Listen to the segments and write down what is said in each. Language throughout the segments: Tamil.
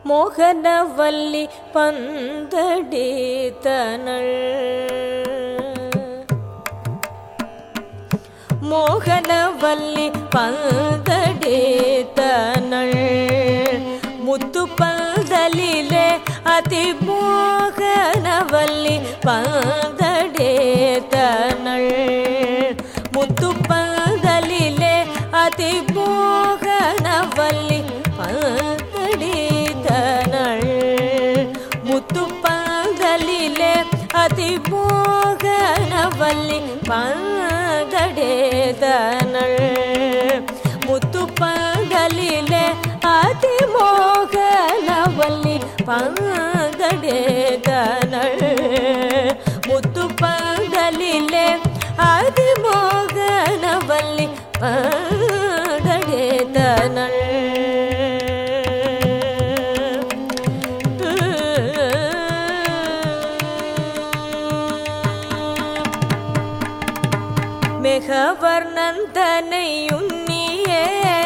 மோகனவல்லி பந்தடி தனள் மோகனவல்லி பந்தடி தனள் முத்து பந்தலிலே அதி மோகனவல்லி பந்தடி தனள் முத்து பந்தலிலே அதி மோகனவல்லி பந்தடி தனள் முத்து பந்தலிலே அதி மோகனவல்லி பந்தடேதனள் முத்து பந்தலிலே அதி மோகனவல்லி பந்தடேதனள் முத்து பந்தலிலே அதி மோகனவல்லி பந்தடேதனள் மெகவர்ணந்தனை உன்னியே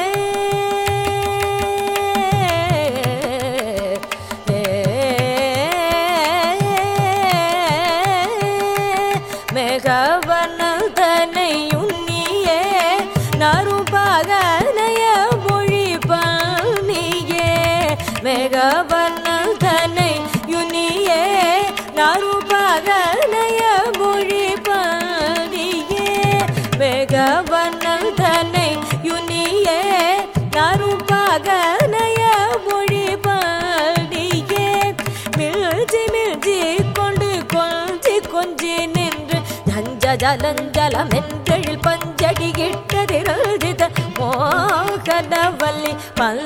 மெகவர்ணந்தனை உன்னியே நறுபகனைய மொழி பணியே மெகவர்ணந்தனை யுனியே நறுபகனைய மொழி பணியே மெகவர்ணந்தனை யுனியே நறுபகனைய மொழி பணியே மிழ்ச்சி மிழ்ச்சி கொண்டு கொஞ்சி கொஞ்சி நின்று ஜஞ்ச ஜலஞ்சலம் என்றெழில் பஞ்சடி கிட்டதிரதித மோகனவல்லி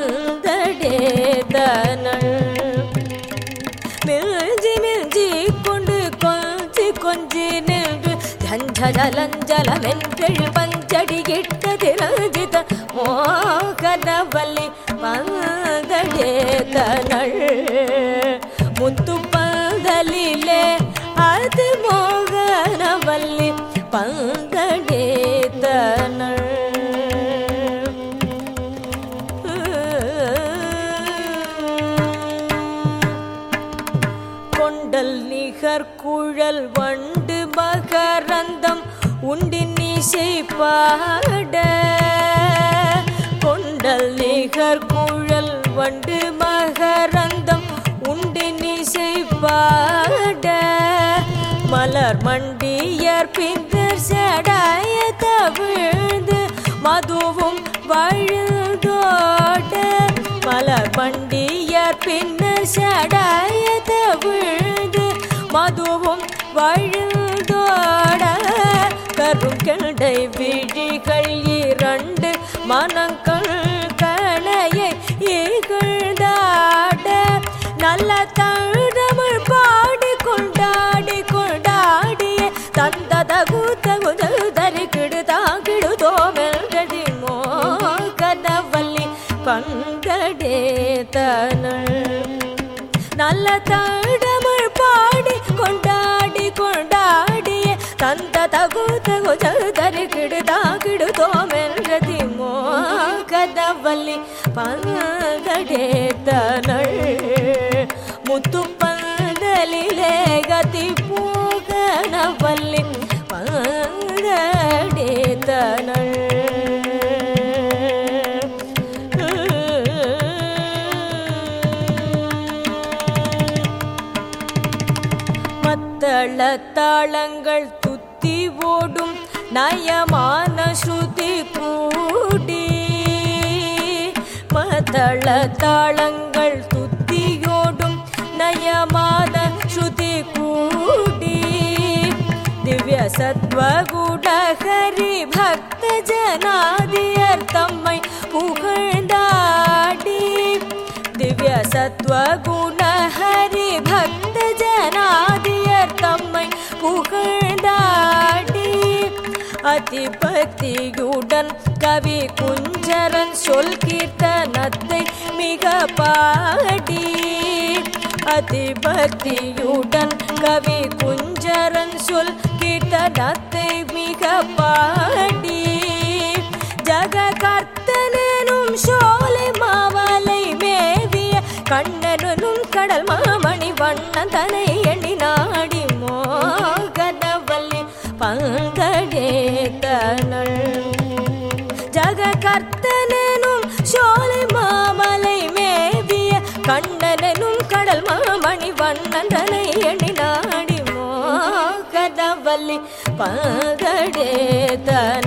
பந்தடேதனள் மிழ்ச்சி மிழ்ச்சி கொண்டு கொஞ்சி கொஞ்சி நின்று ஜஞ்ச ஜலஞ்சலம் என்றெழில் பஞ்சடி கிட்டதிரதித மோகனவல்லி பந்தடேதனள் முத்து பந்தலிலே அது மோகனவல்லி பந்தடேதனள் கொண்டல் நிகர் குழல் வண்டு மகரந்தம் உண்டின் இசை பாட கொண்டல் நிகர் குழல் வண்டு மகரந்தம் உண்டின் இசை பாட மலர் மண்டியர் பின்னர் சடாய தவிழ்ந்து மதுவும் வழுதோட மலர் மண்டியர் பின்னர் சடாய தவிழ்ந்து மதுவும் வழுதோட கருங்கடை விழிகள் இரண்டு மனங்கள் கணையை இகழ்ந்தாட நல்ல தமிழ் பாடி கொண்டாடி கொண்டாடிய தந்தத கூத்தகுதல் தரிக்கிடு தாக்கிடு தோமெல்கதி மோகனவல்லி பங்கடே தனள் நல்ல தமிழ் பாடி கொண்டாடி கொண்டாடிய தந்த தகு தகு தரிக்கிடு தாக்கிடு தோமெல்கதி மோகனவல்லி பங்கடே தனள் முத்து பந்தலிலே கதி போகனவல்லி பங்கடே தனள் மத்தள தாளங்கள் துத்தி ஓடும் நயமான ஸ்ருதி கூடி மத்தள தாளங்கள் துத்தியோடும் நயமான ஸ்ருதி கூடி திவ்ய சத்வகுடஹரி பக்த ஜனாதியர் தம்மை புகழ்ந்தாடி திவ்ய சத்வகுணஹரி பக்த ஜனாதியர் தம்மை புகழ்ந்தாடி அதிபக்தியுடன் கவி குஞ்சரன் சொல் கீர்த்தனத்தை மிக பாடி அதிபக்தியுடன் கவி குஞ்சரன் சொல் கீர்த்தனத்தை மிக பாடி ஜககர்த்தனும் சோலை மாவலை மேவிய கண்ணனு வண்ணன் தனை எண்ணி நாடி மோகனவல்லி பங்கடேத்தனள் ஜககர்த்தனும் சோலை மாமலை மேவிய கண்ணனும் கடல் மாமணி வண்ணந்தனை எண்ணி நாடி மோகதவல்லி பகடேதன